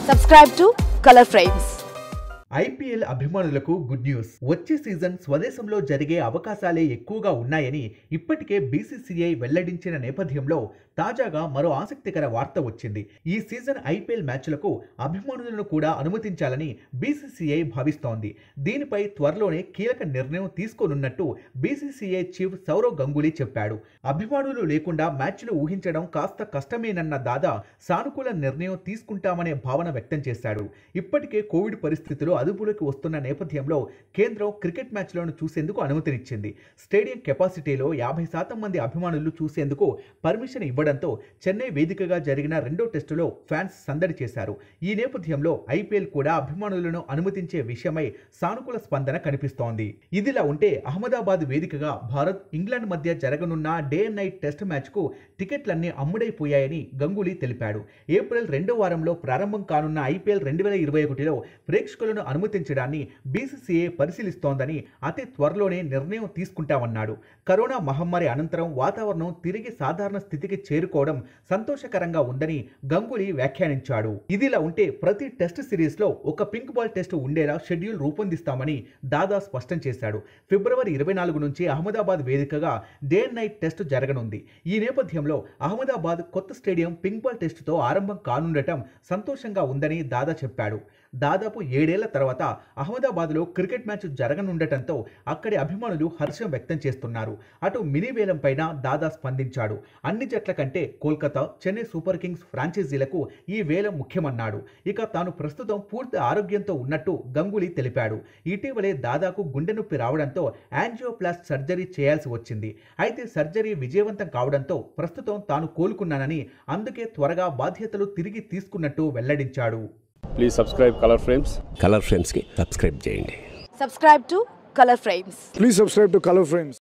Subscribe to Color Frames. IPL అభిమానులకు good news వచ్చే season స్వదేశంలో జరిగే అవకాశాలే ఎక్కువగా ఉన్నాయని ఇప్పటికే బీసీసీఐ వెల్లడించిన నేపథ్యంలో తాజాగా మరో ఆసక్తికర వార్త వచ్చింది ఈ సీజన్ ఐపీఎల్ మ్యాచ్లకు అభిమానులను కూడా అనుమతించాలని బీసీసీఐ భావిస్తోంది దీనిపై త్వరలోనే కీలక నిర్ణయం తీసుకోనున్నట్టు బీసీసీఐ చీఫ్ సౌరవ్ గంగూలీ చెప్పాడు అభిమానులు లేకుండా మ్యాచ్లు ఊహించడం కాస్త కష్టమేనన్న దాదా సానుకూల నిర్ణయం తీసుకుంటామనే భావన వ్యక్తం చేశాడు ఇప్పటికే కోవిడ్ పరిస్థితులు అదుపులోకి వస్తున్న నేపథ్యంలో కేంద్రం క్రికెట్ మ్యాచ్లను చూసేందుకు అనుమతినిచ్చింది స్టేడియం కెపాసిటీలో యాభై శాతం మంది అభిమానులు చూసేందుకు పర్మిషన్ ఇవ్వడంతో చెన్నై వేదికగా జరిగిన రెండో టెస్టులో ఫ్యాన్స్ సందడి చేశారు ఈ నేపథ్యంలో ఐపీఎల్ కూడా అభిమానులను అనుమతించే విషయమై సానుకూల స్పందన కనిపిస్తోంది ఇదిలా ఉంటే అహ్మదాబాద్ వేదికగా భారత్ ఇంగ్లాండ్ మధ్య జరగనున్న డే అండ్ నైట్ టెస్ట్ మ్యాచ్కు టికెట్లన్నీ అమ్ముడైపోయాయని గంగూలీ తెలిపాడు ఏప్రిల్ రెండో వారంలో ప్రారంభం కానున్న ఐపీఎల్ రెండు వేల ఇరవై ఒకటిలో ప్రేక్షకులను అనుమతించడాన్ని బీసీసీఏ పరిశీలిస్తోందని అతి త్వరలోనే నిర్ణయం తీసుకుంటామన్నాడు కరోనా మహమ్మారి అనంతరం వాతావరణం తిరిగి సాధారణ స్థితికి చేరుకోవడం సంతోషకరంగా ఉందని గంగూలీ వ్యాఖ్యానించాడు ఇదిలా ఉంటే ప్రతి టెస్ట్ సిరీస్ లో ఒక పింక్ బాల్ టెస్ట్ ఉండేలా షెడ్యూల్ రూపొందిస్తామని దాదా స్పష్టం చేశాడు ఫిబ్రవరి ఇరవై నాలుగు నుంచి అహ్మదాబాద్ వేదికగా డే అండ్ నైట్ టెస్ట్ జరగనుంది ఈ నేపథ్యంలో అహ్మదాబాద్ కొత్త స్టేడియం పింక్ బాల్ టెస్టుతో ఆరంభం కానుండటం సంతోషంగా ఉందని దాదా చెప్పాడు దాదాపు ఏడేళ్ల తర్వాత అహ్మదాబాద్లో క్రికెట్ మ్యాచ్ జరగనుండటంతో అక్కడి అభిమానులు హర్షం వ్యక్తం చేస్తున్నారు అటు మినీ వేలం పైన దాదా స్పందించాడు అన్ని జట్ల కంటే కోల్కతా చెన్నై సూపర్ కింగ్స్ ఫ్రాంచైజీలకు ఈ వేలం ముఖ్యమన్నాడు ఇక తాను ప్రస్తుతం పూర్తి ఆరోగ్యంతో ఉన్నట్టు గంగూలీ తెలిపాడు ఇటీవలే దాదాకు గుండె నొప్పి రావడంతో యాంజియోప్లాస్ట్ సర్జరీ చేయాల్సి వచ్చింది అయితే సర్జరీ విజయవంతం కావడంతో ప్రస్తుతం తాను కోలుకున్నానని అందుకే త్వరగా బాధ్యతలు తిరిగి తీసుకున్నట్టు వెల్లడించాడు please subscribe Colour Frames Colour ఫ్రేమ్స్కి సబ్స్క్రైబ్ చేయండి Subscribe to Color Frames. Please subscribe to Color Frames.